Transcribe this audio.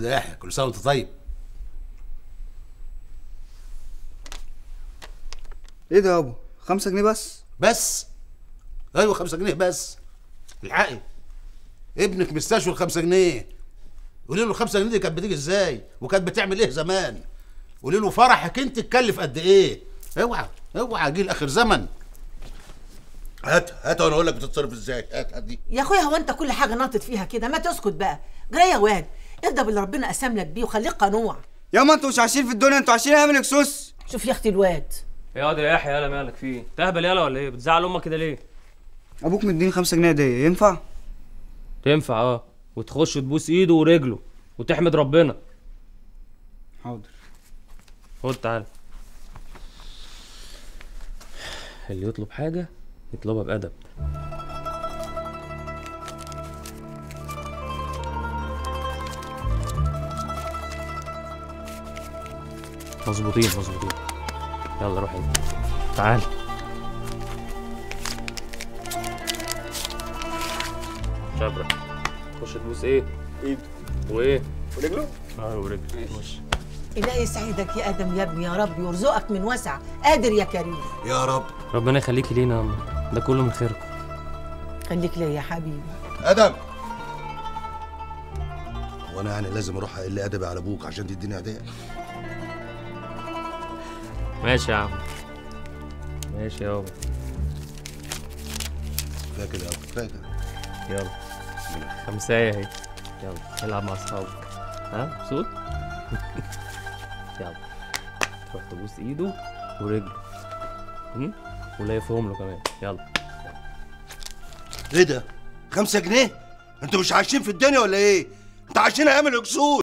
خد يا يحيى كل سنه وانت طيب ايه ده يابا خمسة جنيه بس بس ايوه خمسة جنيه بس الحقي ابنك مستشفى الخمسة جنيه قولي له الخمسة جنيه دي كانت بتيجي ازاي وكانت بتعمل ايه زمان قولي له فرحك انت تكلف قد ايه اوعى اوعى جيل اخر زمن هات هات وانا اقول لك بتتصرف ازاي هات هات دي يا اخويا هو انت كل حاجه ناطط فيها كده ما تسكت بقى جري يا واد ارضى باللي ربنا قسم لك بيه وخليك قنوع ياما انتوا مش عايشين في الدنيا انتوا عايشين ايام الاكسوس شوف يا اختي الواد يا واد يا يحيى يالا مالك فيه تهبل يالا ولا ايه بتزعل امك كده ليه ابوك مديني خمسة جنيه دي ينفع تنفع اه وتخش تبوس ايده ورجله وتحمد ربنا حاضر خد تعالى اللي يطلب حاجة يطلبها بأدب مظبوطين مظبوطين يلا روح انت تعال شبرا خش تبوس ايه؟ ايده وايه؟ ورجله؟ اه ورجله ماشي الهي يسعدك يا ادم يا ابني يا رب ويرزقك من وسع قادر يا كريم يا رب ربنا يخليكي لينا يا أم. ده كله من خيركم خليك ليا يا حبيبي ادم وانا يعني لازم اروح اقل ادبي على ابوك عشان تديني هديه ماشي يا عم ماشي يابا كفايه كده يا أبو، كفايه كده يلا خمساية اهي يلا العب مع اصحابك ها مبسوط يلا تروح تبوس ايده ورجله هم؟ ولايفهم له كمان يلا ايه ده؟ خمسة جنيه؟ انتوا مش عايشين في الدنيا ولا ايه؟ انتوا عايشين ايام الاكسوس